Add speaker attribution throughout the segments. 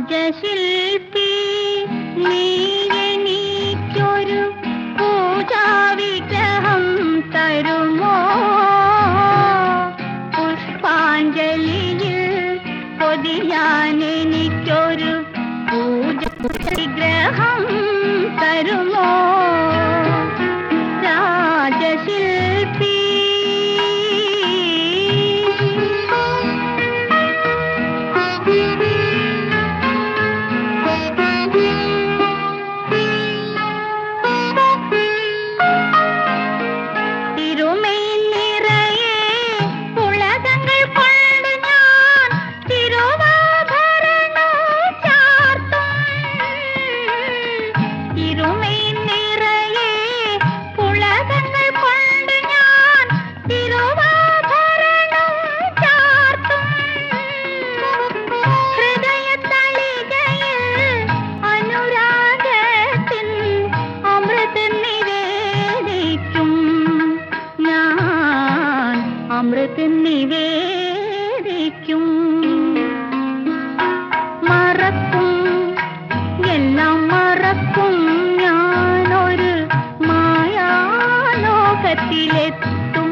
Speaker 1: രാജശില്പി നീ എനിക്കൊരു പൂജാവിഗ്രഹം തരുമോ പുഷ്പാഞ്ജലിയിൽ പൊതിയാൻ എനിക്കൊരു പൂജ വിഗ്രഹം തരുമോ രാജശില്പി തിരുമൈ നിറയെ ഉലകങ്ങൾ കൊണ്ട് ഞാൻ തിരുവാഭരണം ചാർത്തും തിരുമൈ നിറയെ ഉലകങ്ങൾ കൊണ്ട് ഞാൻ തിരുവാഭരണം ചാർത്തും ഹൃദയത്തളികയിൽ അനുരാഗത്തിൻ അമൃത് നിവേദിക്കും ഞാൻ അമൃത് നിവേദിക്കും മറക്കും എല്ലാം മറക്കും ഞാനൊരു മായാലോകത്തിലെത്തും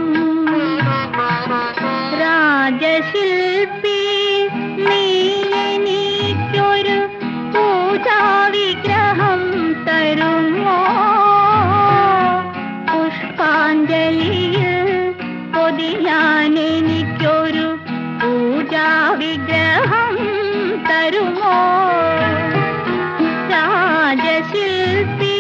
Speaker 1: രാജശില്പി നീ എനിക്കൊരു പൂജാവിഗ്രഹം തരുമോ പുഷ്പാഞ്ജലിയിൽ പൊതിയാൻ എനിക്കൊരു പൂജാവിഗ്രഹം തരുമോ രാജശില്പി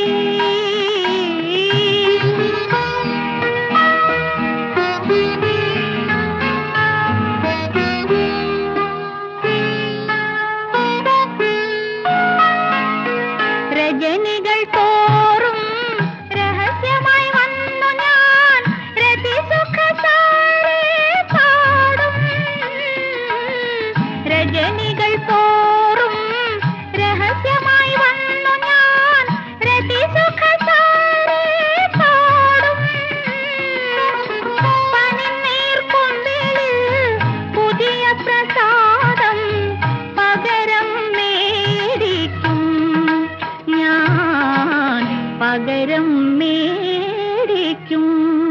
Speaker 1: രജനികൾ തോറും രഹസ്യമായി വന്നു ഞാൻ രതിസുഖസാരെ പാടും രജനികൾ തോറും രഹസ്യമായി വന്നു ഞാൻ രതിസുഖസാരെ പാടും പനിനീർക്കൊമ്പിളിൽ പുതിയ പ്രസാദം പകരം മേടിക്കും ഞാൻ പകരം മേടിക്കും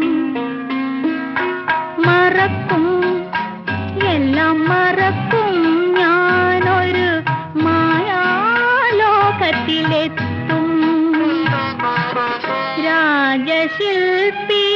Speaker 1: മറക്കും എല്ലാം മറക്കും ഞാനൊരു മായാലോകത്തിലെത്തും രാജശില്പി